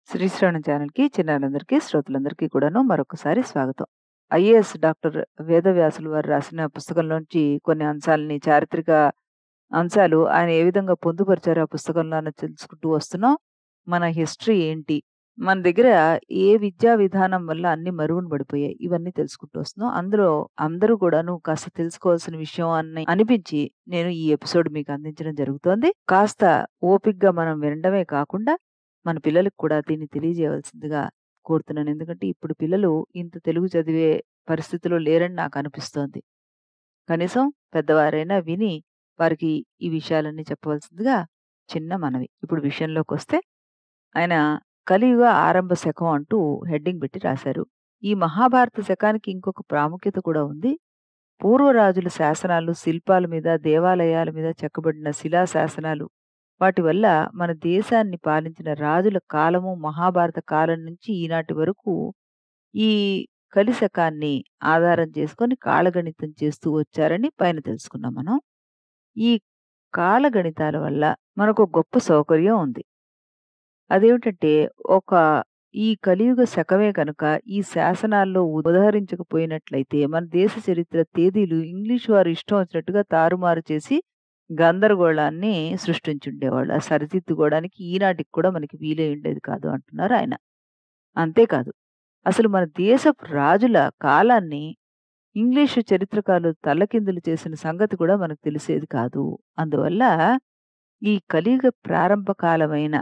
శ్రీశ్రవణం ఛానల్‌కి చిన్నారులందరికీ, శ్రోతలందరికీ కూడాను మరొకసారి స్వాగతం. ఐఏఎస్ డాక్టర్ వేదవ్యాసులు వారు రాసిన పుస్తకంలోంచి కొన్ని అంశాలని చారిత్రక అంశాలు ఆయన ఏ విధంగా పొందుపరిచారో ఆ పుస్తకంలో అని తెలుసుకుంటూ వస్తున్నాం. మన హిస్టరీ ఏంటి? మన దగ్గర ఏ విద్యా విధానం వల్ల అన్నీ మరుగున పడిపోయాయి? ఇవన్నీ తెలుసుకుంటూ వస్తున్నాం. అందులో అందరూ కూడాను కాస్త తెలుసుకోవాల్సిన విషయం అని అనిపించి నేను ఈ ఎపిసోడ్ మీకు అందించడం జరుగుతోంది. కాస్త ఓపికగా మనం వినడమే కాకుండా మన పిల్లలకి కూడా దీన్ని తెలియజేయవలసిందిగా కోరుతున్నాను. ఎందుకంటే ఇప్పుడు పిల్లలు ఇంత తెలుగు చదివే పరిస్థితిలో లేరని నాకు అనిపిస్తోంది. కనీసం పెద్దవారైనా విని వారికి ఈ విషయాలన్నీ చెప్పవలసిందిగా చిన్న మనవి. ఇప్పుడు విషయంలోకొస్తే ఆయన కలియుగ ఆరంభ శకం అంటూ హెడ్డింగ్ పెట్టి రాశారు. ఈ మహాభారత శకానికి ఇంకొక ప్రాముఖ్యత కూడా ఉంది. పూర్వరాజుల శాసనాలు, శిల్పాల మీద, దేవాలయాల మీద చెక్కబడిన శిలా శాసనాలు వాటి వల్ల మన దేశాన్ని పాలించిన రాజుల కాలము మహాభారత కాలం నుంచి ఈనాటి వరకు ఈ కలి శకాన్ని ఆధారం చేసుకొని కాలగణితం చేస్తూ వచ్చారని పైన తెలుసుకున్నాం మనం. ఈ కాలగణితాల వల్ల మనకు గొప్ప సౌకర్యం ఉంది. అదేమిటంటే ఒక ఈ కలియుగ శకమే కనుక ఈ శాసనాల్లో ఉదహరించకపోయినట్లయితే మన దేశ చరిత్ర తేదీలు ఇంగ్లీష్ వారు ఇష్టం వచ్చినట్టుగా తారుమారు చేసి గందరగోళాన్ని సృష్టించుండేవాళ్ళు. ఆ సరిదిద్దుకోవడానికి ఈనాటికి కూడా మనకి వీలై ఉండేది కాదు అంటున్నారు ఆయన. అంతేకాదు అసలు మన దేశపు రాజుల కాలాన్ని ఇంగ్లీషు చరిత్రకారులు తల్లకిందులు చేసిన సంగతి కూడా మనకు తెలిసేది కాదు. అందువల్ల ఈ కలియుగ ప్రారంభ కాలమైన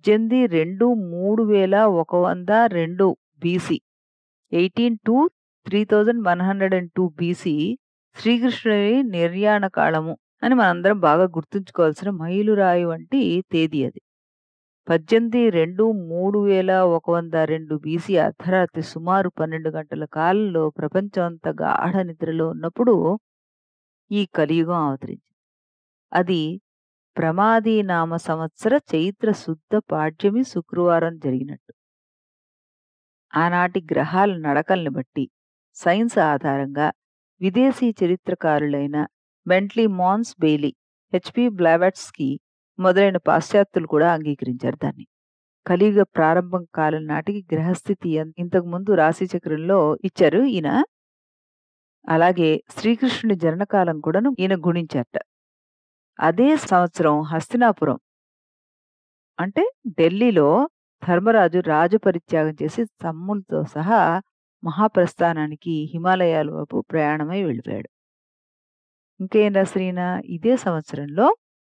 18, బీసీ 18-3102 బీసీ శ్రీకృష్ణుని నిర్యాణ కాలము అని మనందరం బాగా గుర్తుంచుకోవాల్సిన మైలురాయి వంటి తేదీ అది. 18-2-3102 బీసీ అర్ధరాత్రి సుమారు 12 గంటల కాలంలో ప్రపంచం అంతా గాఢ నిద్రలో ఉన్నప్పుడు ఈ కలియుగం అవతరించింది. అది ప్రమాది నామ సంవత్సర చైత్ర శుద్ధ పాడ్యమి శుక్రవారం జరిగినట్టు. ఆనాటి గ్రహాల నడకల్ని బట్టి సైన్స్ ఆధారంగా విదేశీ చరిత్రకారులైన బెంట్లీ మాన్స్ బెయిలీ, హెచ్.పి. బ్లావాట్స్కీ మొదలైన పాశ్చాత్యులు కూడా అంగీకరించారు దాన్ని. కలియుగ ప్రారంభం కాలం నాటికి గ్రహస్థితి ఇంతకుముందు రాశిచక్రంలో ఇచ్చారు ఈయన. అలాగే శ్రీకృష్ణుని జననకాలం కూడాను ఈయన గుణించారట. అదే సంవత్సరం హస్తినాపురం అంటే ఢిల్లీలో ధర్మరాజు రాజపరిత్యాగం చేసి తమ్ములతో సహా మహాప్రస్థానానికి హిమాలయాల వైపు ప్రయాణమై వెళ్ళిపోయాడు. ఇంకేం రాశారు ఈయన ఇదే సంవత్సరంలో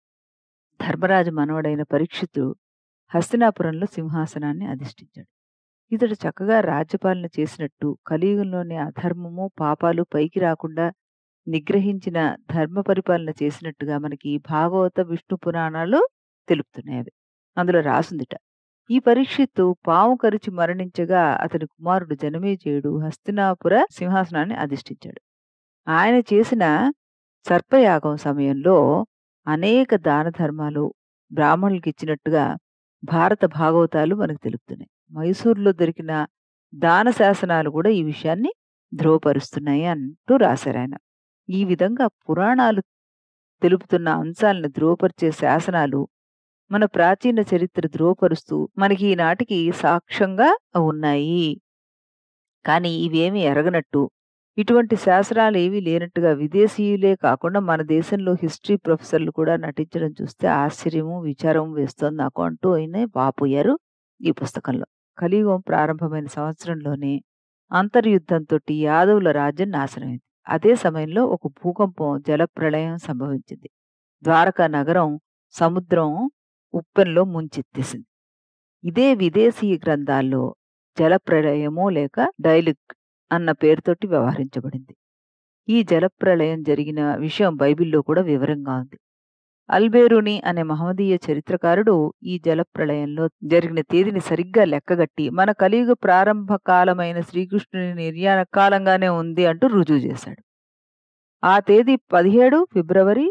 ధర్మరాజు మనవడైన పరీక్షిత్తు హస్తినాపురంలో సింహాసనాన్ని అధిష్ఠించాడు. ఇతడు చక్కగా రాజ్యపాలన చేసినట్టు కలియుగంలోని అధర్మము, పాపాలు పైకి రాకుండా నిగ్రహించిన ధర్మ పరిపాలన చేసినట్టుగా మనకి భాగవత, విష్ణు పురాణాలు తెలుపుతున్నాయి అవి. అందులో రాసుందిట. ఈ పరీక్షిత్తు పాము కరిచి మరణించగా అతని కుమారుడు జనమేజయుడు హస్తినాపుర సింహాసనాన్ని అధిష్ఠించాడు. ఆయన చేసిన సర్పయాగం సమయంలో అనేక దాన ధర్మాలు బ్రాహ్మణులకిచ్చినట్టుగా భారత భాగవతాలు మనకు తెలుపుతున్నాయి. మైసూరులో దొరికిన దాన శాసనాలు కూడా ఈ విషయాన్ని ధృవపరుస్తున్నాయి అంటూ రాశారాయన. ఈ విధంగా పురాణాలు తెలుపుతున్న అంశాలను ధృవపరిచే శాసనాలు మన ప్రాచీన చరిత్ర ధృవపరుస్తూ మనకి ఈనాటికి సాక్ష్యంగా ఉన్నాయి. కానీ ఇవేమీ ఎరగనట్టు ఇటువంటి శాసనాలు ఏవీ లేనట్టుగా విదేశీయులే కాకుండా మన దేశంలో హిస్టరీ ప్రొఫెసర్లు కూడా నటించడం చూస్తే ఆశ్చర్యము, విచారం వేస్తోంది నాకు అంటూ ఆయన వాపోయారు ఈ పుస్తకంలో. కలియుగం ప్రారంభమైన సంవత్సరంలోనే అంతర్యుద్ధంతోటి యాదవుల రాజ్యం నాశనమైంది. అదే సమయంలో ఒక భూకంపం, జలప్రళయం సంభవించింది. ద్వారకా నగరం సముద్రం ఉప్పెనలో ముంచెత్తేసింది. ఇదే విదేశీ గ్రంథాల్లో జలప్రళయమో లేక డైలుక్ అన్న పేరుతోటి వ్యవహరించబడింది. ఈ జలప్రళయం జరిగిన విషయం బైబిల్లో కూడా వివరంగా ఉంది. అల్బేరూని అనే మహమ్మదీయ చరిత్రకారుడు ఈ జలప్రళయంలో జరిగిన తేదీని సరిగ్గా లెక్కగట్టి మన కలియుగ ప్రారంభ కాలమైన శ్రీకృష్ణుని నిర్యాణ కాలంగానే ఉంది అంటూ రుజువు చేశాడు. ఆ తేదీ 17 ఫిబ్రవరి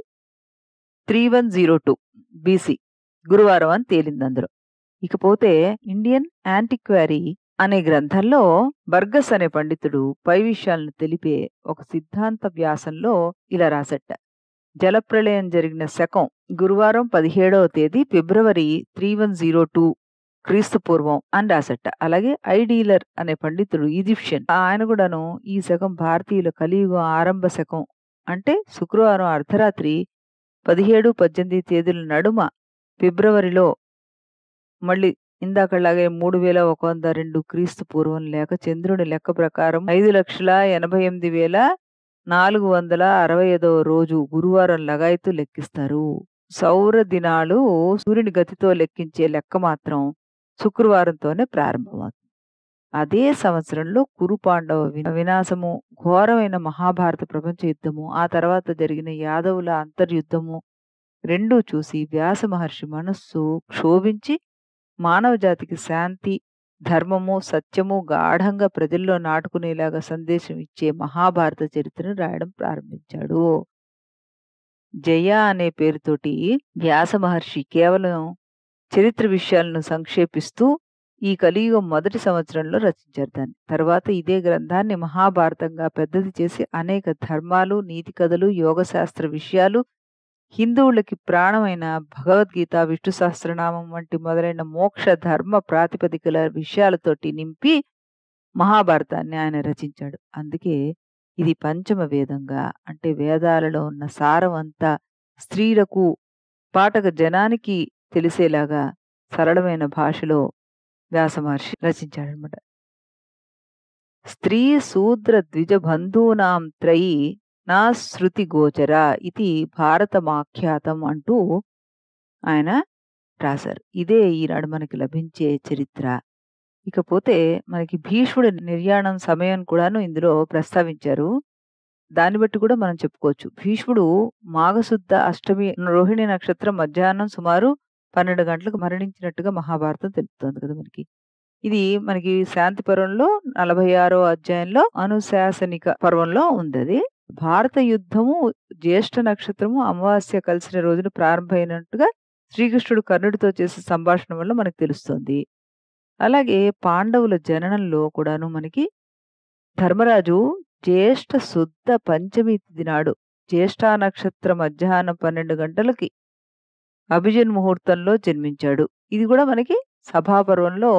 3102 బీసీ గురువారం అని తేలిందందులో. ఇకపోతే ఇండియన్ యాంటిక్వరీ అనే గ్రంథంలో బర్గస్ అనే పండితుడు పై విషయాలను తెలిపే ఒక సిద్ధాంత వ్యాసంలో ఇలా రాసట. జలప్రళయం జరిగిన శకం గురువారం 17వ తేదీ ఫిబ్రవరి 3102 క్రీస్తు పూర్వం అని రాసట. అలాగే ఐడీలర్ అనే పండితుడు ఈజిప్షియన్. ఆయన కూడాను ఈ శకం భారతీయుల కలియుగం ఆరంభ శకం అంటే శుక్రవారం అర్ధరాత్రి 17, 18 తేదీల నడుమ ఫిబ్రవరిలో మళ్ళీ ఇందాకలాగే 3102 క్రీస్తు పూర్వం లేక చంద్రుని లెక్క ప్రకారం 5,88,465వ రోజు గురువారం లగాయతు లెక్కిస్తారు. సౌర దినాలు సూర్యుని గతితో లెక్కించే లెక్క మాత్రం శుక్రవారంతోనే ప్రారంభమవుతుంది. అదే సంవత్సరంలో కురు పాండవ వి వినాశము, ఘోరమైన మహాభారత ప్రపంచ యుద్ధము, ఆ తర్వాత జరిగిన యాదవుల అంతర్యుద్ధము రెండూ చూసి వ్యాస మహర్షి మనస్సు క్షోభించి మానవ జాతికి శాంతి, ధర్మము, సత్యము గాఢంగా ప్రజల్లో నాటుకునేలాగా సందేశం ఇచ్చే మహాభారత చరిత్రను రాయడం ప్రారంభించాడు. జయ అనే పేరుతోటి వ్యాస మహర్షి కేవలం చరిత్ర విషయాలను సంక్షేపిస్తూ ఈ కలియుగం మొదటి సంవత్సరంలో రచించారు దాన్ని. తర్వాత ఇదే గ్రంథాన్ని మహాభారతంగా పెద్దది చేసి అనేక ధర్మాలు, నీతి కథలు, యోగశాస్త్ర విషయాలు, హిందువులకి ప్రాణమైన భగవద్గీత, విష్ణు సహస్రనామం వంటి మొదలైన మోక్ష ధర్మ ప్రాతిపదికల విషయాలతోటి నింపి మహాభారతాన్ని ఆయన రచించాడు. అందుకే ఇది పంచమ వేదంగా అంటే వేదాలలో ఉన్న సారం అంతా స్త్రీలకు, పాఠక జనానికి తెలిసేలాగా సరళమైన భాషలో వ్యాస మహర్షి రచించాడనమాట. స్త్రీ శూద్ర ద్విజ బంధూనాం త్రయీ నా శృతి గోచర ఇది భారతమాఖ్యాతం అంటూ ఆయన రాశారు. ఇదే ఈనాడు మనకి లభించే చరిత్ర. ఇకపోతే మనకి భీష్ముడి నిర్యాణం సమయం కూడాను ఇందులో ప్రస్తావించారు. దాన్ని బట్టి కూడా మనం చెప్పుకోవచ్చు. భీష్ముడు మాఘశుద్ధ అష్టమి రోహిణి నక్షత్రం మధ్యాహ్నం సుమారు 12 గంటలకు మరణించినట్టుగా మహాభారతం తెలుపుతోంది కదా మనకి. ఇది మనకి శాంతి పర్వంలో 46 అధ్యాయంలో అనుశాసనిక పర్వంలో ఉందది. భారత యుద్ధము జ్యేష్ఠ నక్షత్రము అమావాస్య కలిసిన రోజున ప్రారంభమైనట్టుగా శ్రీకృష్ణుడు కర్ణుడితో చేసే సంభాషణ వల్ల మనకు తెలుస్తోంది. అలాగే పాండవుల జననంలో కూడాను మనకి ధర్మరాజు జ్యేష్ఠ శుద్ధ పంచమి తిథి నాడు జ్యేష్ఠా నక్షత్ర మధ్యాహ్నం 12 గంటలకి అభిజిన్ ముహూర్తంలో జన్మించాడు. ఇది కూడా మనకి సభాపర్వంలో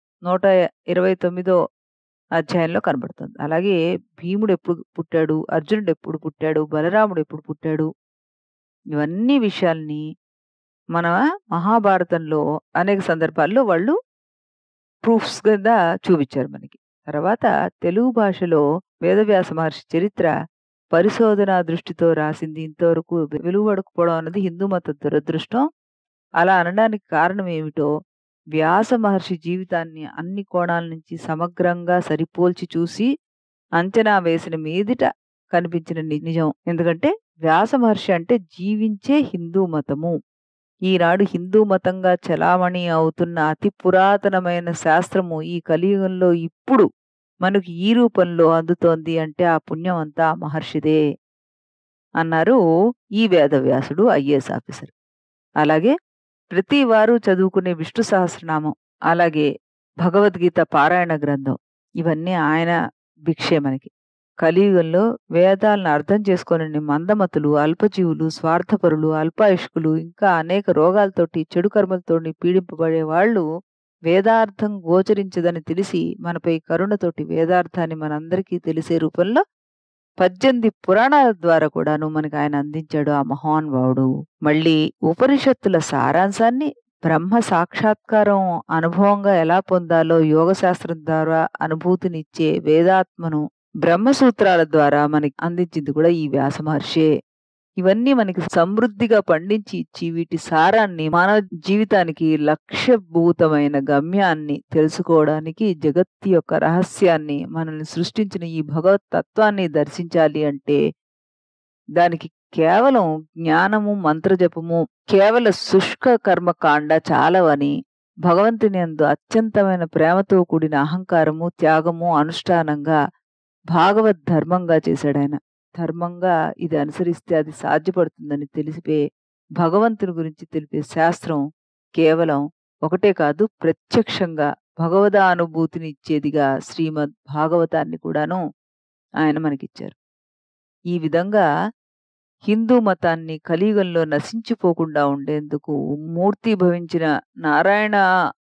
129 అధ్యాయంలో కనబడుతుంది. అలాగే భీముడు ఎప్పుడు పుట్టాడు, అర్జునుడు ఎప్పుడు పుట్టాడు, బలరాముడు ఎప్పుడు పుట్టాడు, ఇవన్నీ విషయాల్ని మన మహాభారతంలో అనేక సందర్భాల్లో వాళ్ళు ప్రూఫ్స్ కింద చూపించారు మనకి. తర్వాత తెలుగు భాషలో వేదవ్యాస మహర్షి చరిత్ర పరిశోధనా దృష్టితో రాసింది ఇంతవరకు వెలువడకపోవడం అన్నది హిందూ మత దురదృష్టం. అలా అనడానికి కారణం ఏమిటో వ్యాస మహర్షి జీవితాన్ని అన్ని కోణాల నుంచి సమగ్రంగా సరిపోల్చి చూసి అంచనా వేసిన మీదట కనిపించిన ని నిజం. ఎందుకంటే వ్యాస మహర్షి అంటే జీవించే హిందూ మతము. ఈనాడు హిందూ మతంగా చలామణి అవుతున్న అతి పురాతనమైన శాస్త్రము ఈ కలియుగంలో ఇప్పుడు మనకు ఈ రూపంలో అందుతోంది అంటే ఆ పుణ్యం అంతా ఆ మహర్షిదే. అన్నారు ఈ వేదవ్యాసుడు ఐఏఎస్ ఆఫీసర్. అలాగే ప్రతి వారు చదువుకునే విష్ణు సహస్రనామం, అలాగే భగవద్గీత పారాయణ గ్రంథం ఇవన్నీ ఆయన భిక్షే మనకి. కలియుగంలో వేదాలను అర్థం చేసుకోనని మందమతులు, అల్పజీవులు, స్వార్థపరులు, అల్పాయుష్కులు ఇంకా అనేక రోగాలతోటి, చెడు కర్మలతోని పీడింపబడే వాళ్ళు వేదార్థం గోచరించదని తెలిసి మనపై కరుణతోటి వేదార్థాన్ని మనందరికీ తెలిసే రూపంలో 18 పురాణాల ద్వారా కూడాను మనకు ఆయన అందించాడు ఆ మహానుభావుడు. మళ్ళీ ఉపనిషత్తుల సారాంశాన్ని బ్రహ్మ సాక్షాత్కారం అనుభవంగా ఎలా పొందాలో యోగశాస్త్రం ద్వారా అనుభూతినిచ్చే వేదాత్మను బ్రహ్మసూత్రాల ద్వారా మనకి అందించింది కూడా ఈ వ్యాస మహర్షే. ఇవన్నీ మనకి సమృద్ధిగా పండించి ఇచ్చి వీటి సారాన్ని మానవ జీవితానికి లక్ష్యభూతమైన గమ్యాన్ని తెలుసుకోవడానికి జగత్తు యొక్క రహస్యాన్ని మనల్ని సృష్టించిన ఈ భగవత్ తత్వాన్ని దర్శించాలి అంటే దానికి కేవలం జ్ఞానము, మంత్రజపము, కేవల శుష్క కర్మకాండ చాలవని భగవంతుని యందు అత్యంతమైన ప్రేమతో కూడిన అహంకారము, త్యాగము అనుష్ఠానంగా భాగవత్ ధర్మంగా చేశాడాయన. ధర్మంగా ఇది అనుసరిస్తే అది సాధ్యపడుతుందని తెలిసిపే భగవంతుని గురించి తెలిపే శాస్త్రం కేవలం ఒకటే కాదు ప్రత్యక్షంగా భగవదానుభూతిని ఇచ్చేదిగా శ్రీమద్ భాగవతాన్ని కూడాను ఆయన మనకిచ్చారు. ఈ విధంగా హిందూ మతాన్ని కలియుగంలో నశించిపోకుండా ఉండేందుకు మూర్తీభవించిన నారాయణ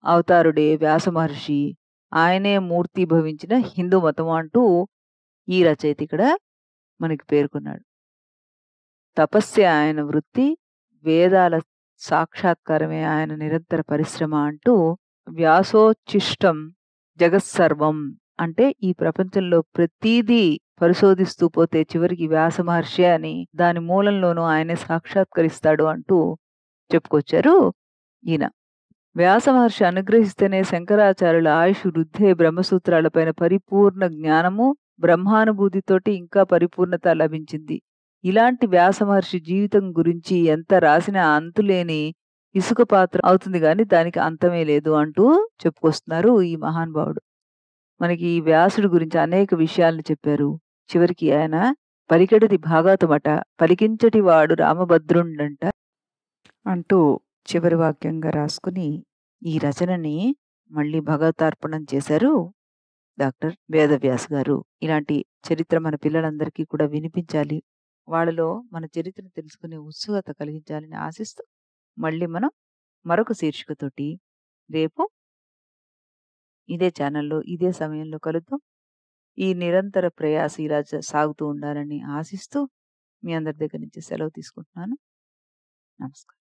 అవతారుడే వ్యాస మహర్షి. ఆయనే మూర్తీభవించిన హిందూ మతం అంటూ ఈ రచయిత ఇక్కడ మనకి పేర్కొన్నాడు. తపస్సే ఆయన వృత్తి, వేదాల సాక్షాత్కారమే ఆయన నిరంతర పరిశ్రమ అంటూ వ్యాసోచ్ఛిష్టం జగత్సర్వం అంటే ఈ ప్రపంచంలో ప్రతీదీ పరిశోధిస్తూ పోతే చివరికి వ్యాస మహర్షే అని దాని మూలంలోనూ ఆయనే సాక్షాత్కరిస్తాడు అంటూ చెప్పుకొచ్చారు ఈయన. వ్యాస మహర్షి అనుగ్రహిస్తేనే శంకరాచార్యుల ఆయుష్ వృద్ధే బ్రహ్మసూత్రాలపైన పరిపూర్ణ జ్ఞానము, బ్రహ్మానుభూతితోటి ఇంకా పరిపూర్ణత లభించింది. ఇలాంటి వ్యాస మహర్షి జీవితం గురించి ఎంత రాసినా అంతులేని ఇసుక పాత్ర అవుతుంది గానీ దానికి అంతమే లేదు అంటూ చెప్పుకొస్తున్నారు ఈ మహానుభావుడు. మనకి ఈ వ్యాసుడి గురించి అనేక విషయాలను చెప్పారు. చివరికి ఆయన పలికెడిది భాగవతమట, పలికించటి వాడు రామభద్రుండంట అంటూ చివరి వాక్యంగా రాసుకుని ఈ రచనని మళ్ళీ భగవతార్పణం చేశారు డాక్టర్ వేదవ్యాస్ గారు. ఇలాంటి చరిత్ర మన పిల్లలందరికీ కూడా వినిపించాలి. వాళ్ళలో మన చరిత్రను తెలుసుకునే ఉత్సుకత కలిగించాలని ఆశిస్తూ మళ్ళీ మనం మరొక శీర్షికతోటి రేపు ఇదే ఛానల్‌లో, ఇదే సమయంలో కలుద్దాం. ఈ నిరంతర ప్రయాస ఇలా జ సాగుతూ ఉండాలని ఆశిస్తూ మీ అందరి దగ్గర నుంచి సెలవు తీసుకుంటున్నాను. నమస్కారం.